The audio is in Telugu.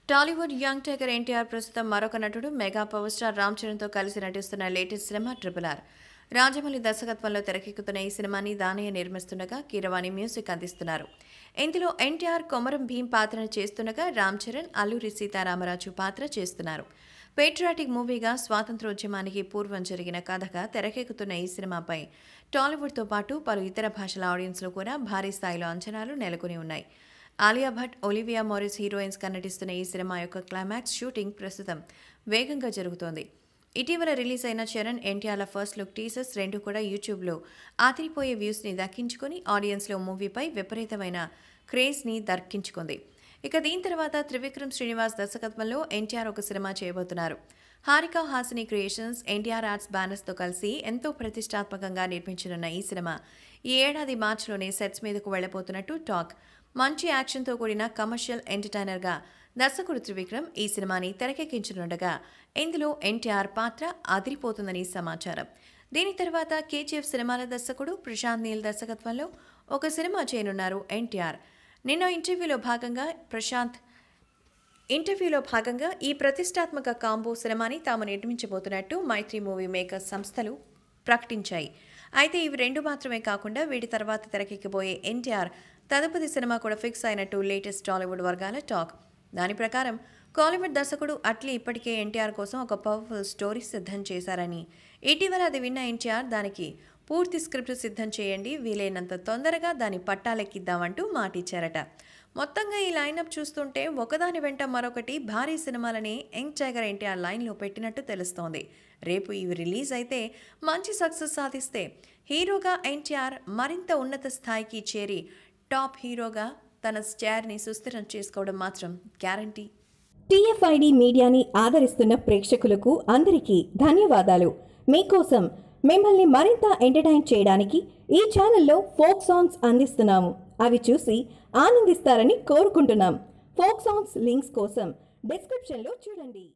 టాలీవుడ్ యంగ్ టైగర్ ఎన్టీఆర్ ప్రస్తుతం మరొక నటుడు మెగా పవర్ స్టార్ రామ్ చరణ్తో కలిసి నటిస్తున్న లేటెస్ట్ సినిమా ట్రిపుల్ ఆర్ రాజమౌళి దర్శకత్వంలో తెరకెక్కుతున్న ఈ సినిమాని దానయ్య నిర్మిస్తుండగా కీరవాణి మ్యూజిక్ అందిస్తున్నారు ఇందులో ఎన్టీఆర్ కొమరం భీం పాత్రను చేస్తుండగా రామ్ చరణ్ అల్లూరి సీతారామరాజు పాత్ర చేస్తున్నారు పేట్రియాటిక్ మూవీగా స్వాతంత్రోద్యమానికి పూర్వం జరిగిన కథగా తెరకెక్కుతున్న ఈ సినిమాపై టాలీవుడ్తో పాటు పలు ఇతర భాషల ఆడియన్స్లో కూడా భారీ స్థాయిలో అంచనాలు నెలకొని ఉన్నాయి ఆలియా భట్ ఒలివియా మోరిస్ హీరోయిన్స్గా నటిస్తున్న ఈ సినిమా యొక్క క్లైమాక్స్ షూటింగ్ ప్రస్తుతం వేగంగా జరుగుతోంది ఇటీవల రిలీజ్ అయిన చరణ్ ఎన్టీఆర్ల ఫస్ట్ లుక్ టీజర్స్ రెండు కూడా యూట్యూబ్లో ఆతిరిపోయే వ్యూస్ని దక్కించుకొని ఆడియన్స్లో మూవీపై విపరీతమైన క్రేజ్ని దక్కించుకుంది ఇక దీని తర్వాత త్రివిక్రమ్ శ్రీనివాస్ దర్శకత్వంలో ఎన్టీఆర్ ఒక సినిమా చేయబోతున్నారు హారిక హాసిని క్రియేషన్స్ ఎన్టీఆర్ ఆర్ట్స్ బ్యానర్స్తో కలిసి ఎంతో ప్రతిష్టాత్మకంగా నిర్మించనున్న ఈ సినిమా ఈ ఏడాది మార్చిలోనే సెట్స్ మీదకు వెళ్లబోతున్నట్టు టాక్ మంచి యాక్షన్తో కూడిన కమర్షియల్ ఎంటర్టైనర్గా దర్శకుడు త్రివిక్రమ్ ఈ సినిమాని తెరకెక్కించనుండగా ఇందులో ఎన్టీఆర్ పాత్ర అదిరిపోతుందని సమాచారం దీని తర్వాత కేజీఎఫ్ సినిమాల దర్శకుడు ప్రశాంత్ నీల్ దర్శకత్వంలో ఒక సినిమా చేయనున్నారు ఎన్టీఆర్ నిన్న ఇంటర్వ్యూలో భాగంగా ప్రశాంత్ ఇంటర్వ్యూలో భాగంగా ఈ ప్రతిష్టాత్మక కాంబో సినిమాని తాము నిర్మించబోతున్నట్టు మైత్రి మూవీ మేకర్స్ సంస్థలు ప్రకటించాయి అయితే ఇవి రెండు మాత్రమే కాకుండా వీటి తర్వాత తెరకెక్కబోయే ఎన్టీఆర్ తదుపరి సినిమా కూడా ఫిక్స్ అయినట్టు లేటెస్ట్ టాలీవుడ్ వర్గాల టాక్ దాని ప్రకారం కాలీవుడ్ దర్శకుడు అట్లీ ఇప్పటికే ఎన్టీఆర్ కోసం ఒక పవర్ఫుల్ స్టోరీ సిద్ధం చేశారని ఇటీవల అది విన్న ఎన్టీఆర్ దానికి పూర్తి స్క్రిప్ట్ సిద్ధం చేయండి వీలైనంత తొందరగా దాన్ని పట్టాలెక్కిద్దామంటూ మాటిచ్చారట మొత్తంగా ఈ లైనప్ చూస్తుంటే ఒకదాని వెంట మరొకటి భారీ సినిమాలని యంగ్ టైగర్ ఎన్టీఆర్ లైన్లో పెట్టినట్టు తెలుస్తోంది రేపు ఇవి రిలీజ్ అయితే మంచి సక్సెస్ సాధిస్తే హీరోగా ఎన్టీఆర్ మరింత ఉన్నత స్థాయికి చేరి టాప్ హీరోగా తన స్టార్ని సుస్థిరం చేసుకోవడం మాత్రం గ్యారంటీ టీఎఫ్ఐడి మీడియాని ఆదరిస్తున్న ప్రేక్షకులకు అందరికీ ధన్యవాదాలు మీకోసం మిమ్మల్ని మరింత ఎంటర్టైన్ చేయడానికి ఈ ఛానల్లో ఫోక్ సాంగ్స్ అందిస్తున్నాము అవి చూసి ఆనందిస్తారని కోరుకుంటున్నాం ఫోక్ సాంగ్స్ లింక్స్ కోసం డిస్క్రిప్షన్లో చూడండి